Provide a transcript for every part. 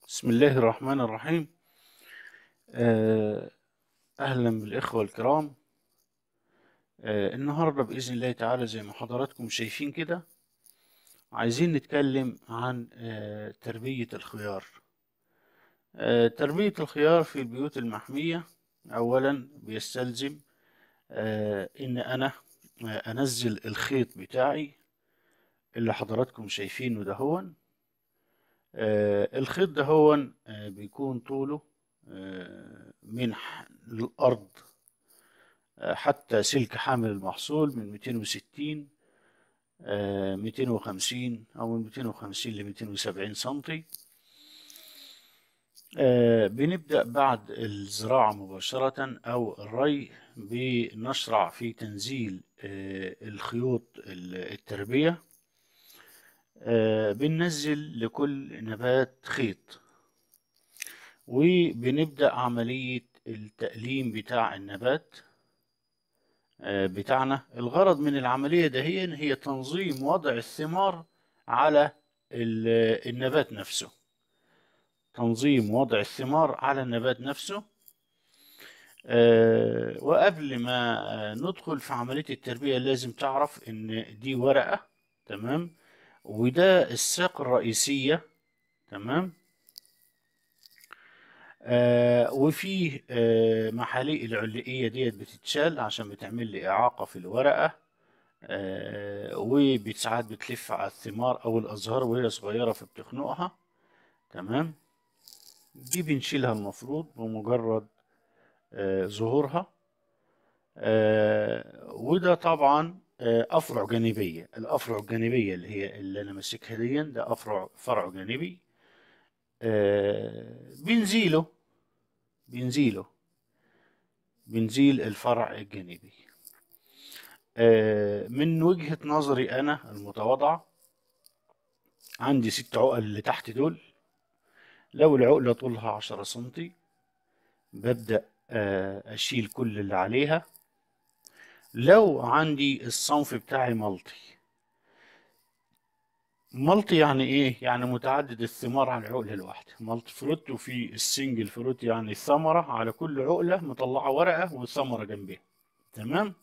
بسم الله الرحمن الرحيم آه، أهلا بالإخوة الكرام آه، النهاردة بإذن الله تعالى زي ما حضراتكم شايفين كده عايزين نتكلم عن آه، تربية الخيار آه، تربية الخيار في البيوت المحمية أولا بيستلزم آه، إن أنا آه، أنزل الخيط بتاعي اللي حضراتكم شايفينه ده هون آه، الخيط ده هون آه، بيكون طوله آه، من ح- الأرض آه، حتى سلك حامل المحصول من 260 آه، 250 أو من 250 ل 270 سنتي آه، بنبدأ بعد الزراعة مباشرة أو الري بنشرع في تنزيل آه، الخيوط ال- التربية آه، بننزل لكل نبات خيط وبنبدأ عملية التأليم بتاع النبات آه، بتاعنا الغرض من العملية ده هي هي تنظيم وضع الثمار على ال- النبات نفسه تنظيم وضع الثمار على النبات نفسه آه، وقبل ما آه، ندخل في عملية التربية لازم تعرف ان دي ورقة تمام وده الساق الرئيسية تمام آه وفيه آه محاليق العلقية ديت بتتشال عشان بتعمل لي إعاقة في الورقة آه وساعات بتلف على الثمار أو الأزهار وهي صغيرة فبتخنقها تمام دي بنشيلها المفروض بمجرد آه ظهورها آه وده طبعا آه أفرع جانبية الأفرع الجانبية اللي هي اللي أنا ماسكها دي ده أفرع فرع جانبي آه بنزيله بنزيله بنزيل الفرع الجانبي آه، من وجهة نظري أنا المتواضعة عندي ست عقل اللي تحت دول لو العقلة طولها عشرة سنتي ببدأ آه، أشيل كل اللي عليها لو عندي الصنف بتاعي ملطي ملطي يعني ايه يعني متعدد الثمار على العقلة الواحدة ملطي فروت وفي السنجل فروت يعني الثمرة على كل عقلة مطلعة ورقة والثمرة جنبها تمام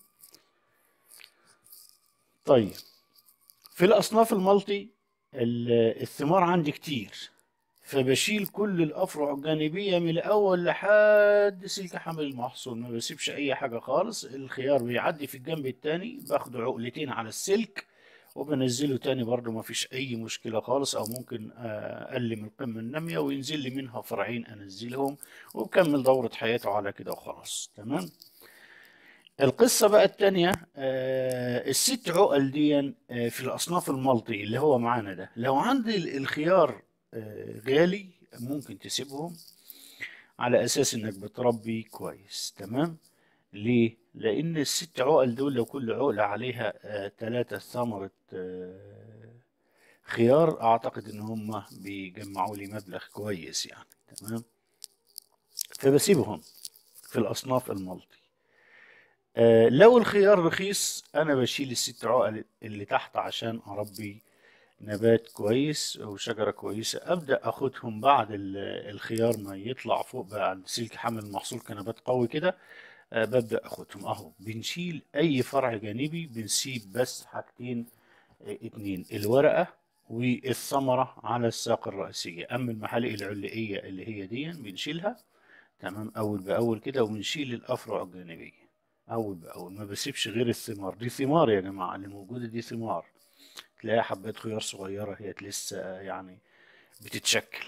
طيب في الأصناف الملطي ال- الثمار عندي كتير فبشيل كل الأفرع الجانبية من الأول لحد سلك حمل المحصول ما بسيبش أي حاجة خالص الخيار بيعدي في الجنب التاني باخده عقلتين على السلك وبنزله تاني برضه ما فيش أي مشكلة خالص أو ممكن آه، أقلم القمة النامية وينزل لي منها فرعين أنزلهم وبكمل دورة حياته على كده وخلاص تمام القصة بقى التانية آه الست عقل دي آه في الأصناف الملطي اللي هو معانا ده لو عندي ال- الخيار آه غالي ممكن تسيبهم على أساس إنك بتربي كويس تمام ليه؟ لأن الست عقل دول لو كل عقلة عليها آه تلاتة ثمرة آه خيار أعتقد إن هم بيجمعوا لي مبلغ كويس يعني تمام فبسيبهم في الأصناف الملطي آه، لو الخيار رخيص انا بشيل الست عقل اللي تحت عشان اربي نبات كويس او شجرة كويسة ابدأ اخدهم بعد ال- الخيار ما يطلع فوق بقى عند سلك حمل المحصول كنبات قوي كده آه، ببدأ اخدهم اهو بنشيل اي فرع جانبي بنسيب بس حاجتين آه، اتنين الورقة والثمرة على الساق الرئيسية اما المحالق العلقية اللي هي دي بنشيلها تمام اول باول كده وبنشيل الافرع الجانبيه اول باول ما بسيبش غير الثمار دي ثمار يا جماعه اللي موجوده دي ثمار تلاقيها حبات خيار صغيره هي لسه يعني بتتشكل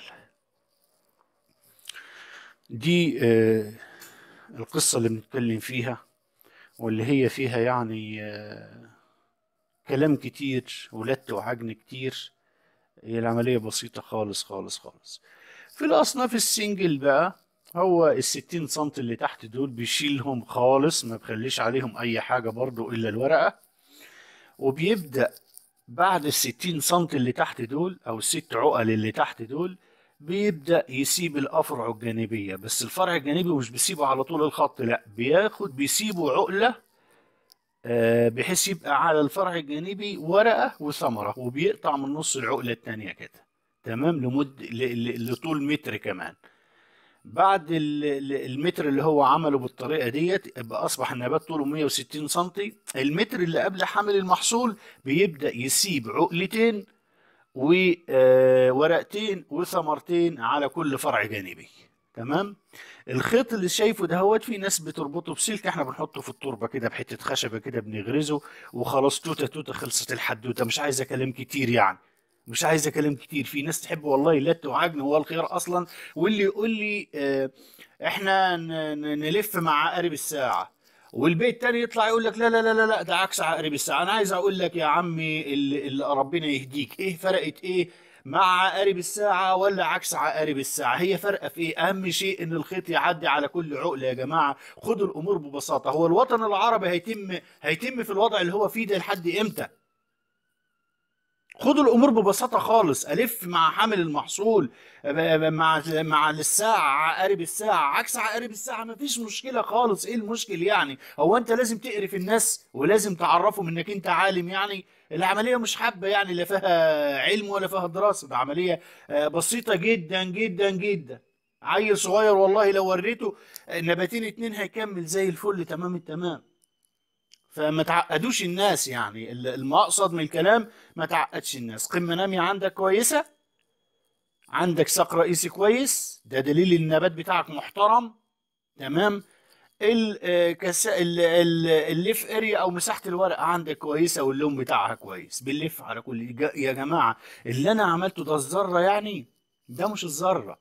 دي آه القصه اللي بنتكلم فيها واللي هي فيها يعني آه كلام كتير ولت وعجن كتير هي العملية بسيطة خالص خالص خالص في الأصناف السنجل بقى هو الستين سنت اللي تحت دول بيشيلهم خالص ما بخليش عليهم أي حاجة برضو إلا الورقة وبيبدأ بعد الستين سنت اللي تحت دول أو الست عقل اللي تحت دول بيبدأ يسيب الأفرع الجانبية بس الفرع الجانبي مش بيسيبه على طول الخط لا بياخد بيسيبه عقلة آه، بحيث يبقى على الفرع الجانبي ورقة وثمرة وبيقطع من نص العقلة التانية كده تمام لمد ل- ل- لطول متر كمان بعد ال- ال- المتر اللي هو عمله بالطريقه ديت يبقى اصبح النبات طوله 160 سنتي المتر اللي قبل حمل المحصول بيبدا يسيب عقلتين وورقتين وثمرتين على كل فرع جانبي تمام الخيط اللي شايفه دهوت في ناس بتربطه بسلك احنا بنحطه في التربه كده بحته خشبه كده بنغرزه وخلاص توته توته خلصت الحدوته مش عايزه كلام كتير يعني مش عايزه كلام كتير في ناس تحب والله لت وعجن هو الخيار اصلا واللي يقول لي اه احنا ن- ن- نلف مع عقارب الساعه والبيت تاني يطلع يقول لك لا لا لا لا لا ده عكس عقارب الساعه انا عايز اقول لك يا عمي اللي, اللي ربنا يهديك ايه فرقت ايه مع عقارب الساعة ولا عكس عقارب الساعة هي فرقة في ايه اهم شيء ان الخيط يعدي على كل عقلة يا جماعة خدوا الامور ببساطة هو الوطن العربي هيتم هيتم في الوضع اللي هو فيه ده لحد امتى خدوا الامور ببساطه خالص الف مع حامل المحصول ب- ب- مع مع الساعه عقارب الساعه عكس عقارب الساعه مفيش مشكله خالص ايه المشكل يعني هو انت لازم تقرف الناس ولازم تعرفهم انك انت عالم يعني العمليه مش حابه يعني لا فيها علم ولا فيها دراسه ده عمليه آه، بسيطه جدا جدا جدا عيل صغير والله لو وريته نباتين اتنين هيكمل زي الفل تمام التمام فما تعقدوش الناس يعني ال- المقصد من الكلام ما تعقدش الناس قمة نامية عندك كويسة عندك ساق رئيسي كويس ده دليل إن النبات بتاعك محترم تمام ال- آه، كس- ال- ال- الليف اريا او مساحه الورقه عندك كويسه واللون بتاعها كويس بنلف على كل ج- يا جماعه اللي انا عملته ده الذره يعني ده مش الذره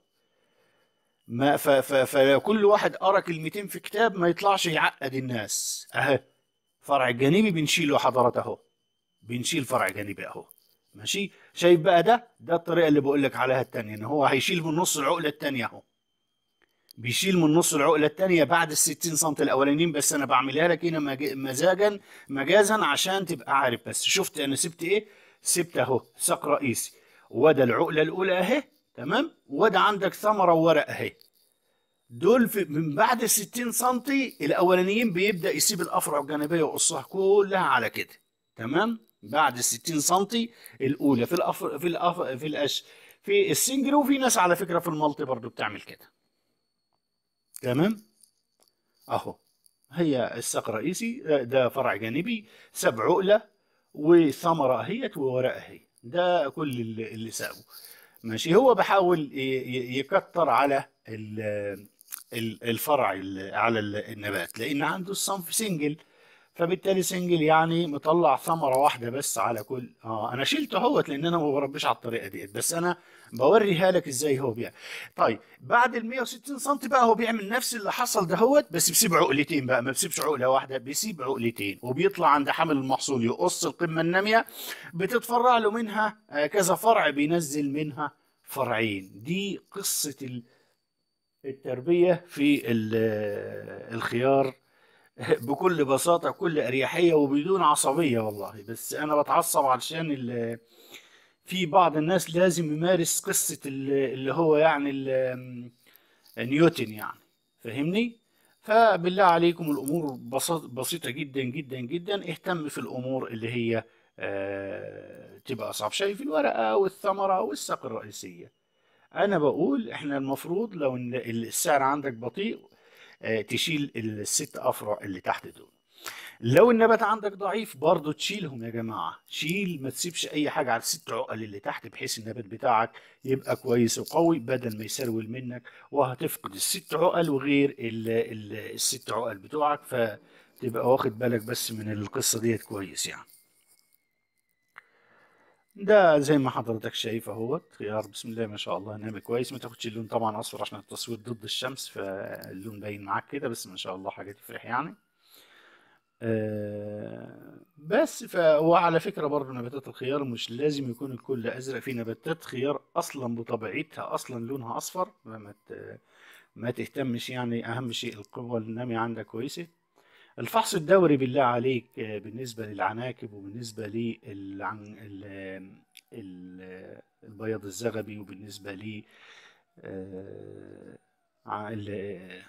ما ف ف فكل واحد قرا كلمتين في كتاب ما يطلعش يعقد الناس اهي فرع الجانبي بنشيله حضرات اهو بنشيل فرع جانبي اهو ماشي شايف بقى ده ده الطريقه اللي بقول لك عليها التانية ان هو هيشيل من نص العقله التانية اهو بيشيل من نص العقله التانية بعد ال 60 سم الاولانيين بس انا بعملها لك هنا مج- مزاجا مجازا عشان تبقى عارف بس شفت انا سبت ايه سبت اهو ساق رئيسي وده العقله الاولى اهي تمام وده عندك ثمره وورق اهي دول في من بعد ال 60 سم الاولانيين بيبدا يسيب الافرع الجانبيه ويقصها كلها على كده تمام بعد ال 60 سم الاولى في الأفر في الأف في الأش في السنجل وفي ناس على فكره في المالتي برضو بتعمل كده تمام اهو هي الساق الرئيسي ده فرع جانبي سبع عقله وثمره اهيت وورقه اهي ده كل اللي اللي سابه ماشي هو بحاول ي- ي- يكتر على ال- ال- الفرع ال- على ال- النبات لان عنده الصنف سنجل فبالتالي سنجل يعني مطلع ثمره واحده بس على كل اه انا شلته اهوت لان انا ما بربيش على الطريقه ديت بس انا بوريها لك ازاي هو بيعمل طيب بعد ال 160 سم بقى هو بيعمل نفس اللي حصل دهوت بس بيسيب عقلتين بقى ما بيسيبش عقله واحده بيسيب عقلتين وبيطلع عند حمل المحصول يقص القمه الناميه بتتفرع له منها آه، كذا فرع بينزل منها فرعين دي قصه ال- التربيه في ال- آه، الخيار بكل بساطة بكل أريحية وبدون عصبية والله بس أنا بتعصب علشان ال- في بعض الناس لازم يمارس قصة ال- اللي هو يعني ال- نيوتن يعني فاهمني؟ فبالله عليكم الأمور بسيط بسيطة جدا جدا جدا اهتم في الأمور اللي هي آه، تبقى أصعب شيء في الورقة والثمرة والساق الرئيسية أنا بقول إحنا المفروض لو إن السعر عندك بطيء آه، تشيل الست افرع اللي تحت دول لو النبات عندك ضعيف برضه تشيلهم يا جماعه شيل ما تسيبش اي حاجه على الست عقل اللي تحت بحيث النبات بتاعك يبقى كويس وقوي بدل ما يسرول منك وهتفقد الست عقل وغير ال ال الست عقل بتوعك فتبقى واخد بالك بس من القصه ديت كويس يعني ده زي ما حضرتك شايف اهوت خيار بسم الله ما شاء الله نعمل كويس ما تاخدش اللون طبعا اصفر عشان التصوير ضد الشمس فاللون باين معاك كده بس ما شاء الله حاجه تفرح يعني آه، بس فهو على فكره برضه نباتات الخيار مش لازم يكون الكل ازرق في نباتات خيار اصلا بطبيعتها اصلا لونها اصفر ما ت- ما تهتمش يعني اهم شيء القوه الناميه عندك كويسه الفحص الدوري بالله عليك آه، بالنسبة للعناكب وبالنسبة للعن... ال... ال... البياض الزغبي وبالنسبة ل آه، ع- ال-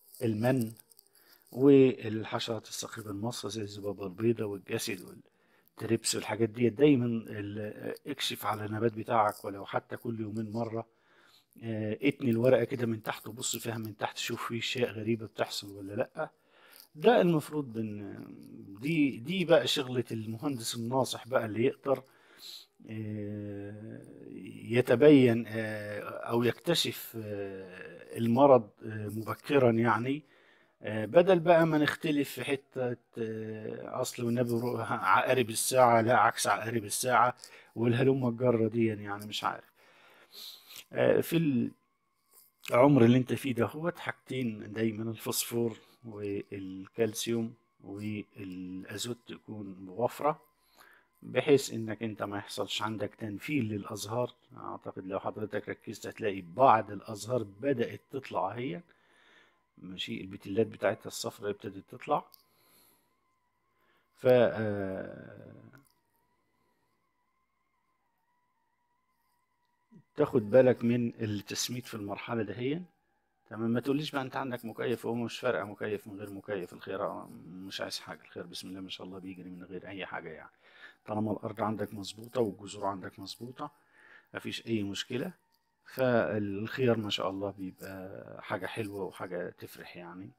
المن والحشرات الصاخبة المصة زي الذبابة البيضاء والجسد التريبس والحاجات دي دايما ال- اكشف على النبات بتاعك ولو حتى كل يومين مرة آه، اتني الورقة كده من تحت وبص فيها من تحت شوف في شيء غريبة بتحصل ولا لأ ده المفروض بن دي دي بقى شغلة المهندس الناصح بقى اللي يقدر آه، يتبين آه، أو يكتشف آه، المرض آه، مبكرا يعني آه، بدل بقى ما نختلف في حتة آه، أصل والنبي رو- عقارب الساعة لا عكس عقارب الساعة والهلومة الجرة دي يعني مش عارف آه، في العمر اللي انت فيه ده هو حاجتين دايما الفوسفور والكالسيوم والازوت يكون بوفرة بحيث انك انت ما يحصلش عندك تنفيذ للازهار اعتقد لو حضرتك ركزت هتلاقي بعض الازهار بدأت تطلع اهي ماشي البتلات بتاعتها الصفراء ابتدت تطلع ف آه، تاخد بالك من التسميد في المرحلة دهيا تمام ما تقوليش بقى انت عندك مكيف وهو مش فارقة مكيف من غير مكيف الخير مش عايز حاجة الخير بسم الله ما شاء الله بيجري من غير اي حاجة يعني طالما الارض عندك مظبوطة والجذور عندك مظبوطة مفيش اي مشكلة فالخيار ما شاء الله بيبقى حاجة حلوة وحاجة تفرح يعني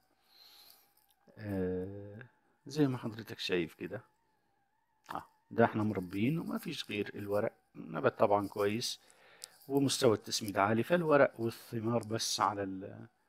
آه زي ما حضرتك شايف كده اه ده احنا مربيين وما فيش غير الورق نبات طبعا كويس ومستوى التسميد عالي فالورق والثمار بس على ال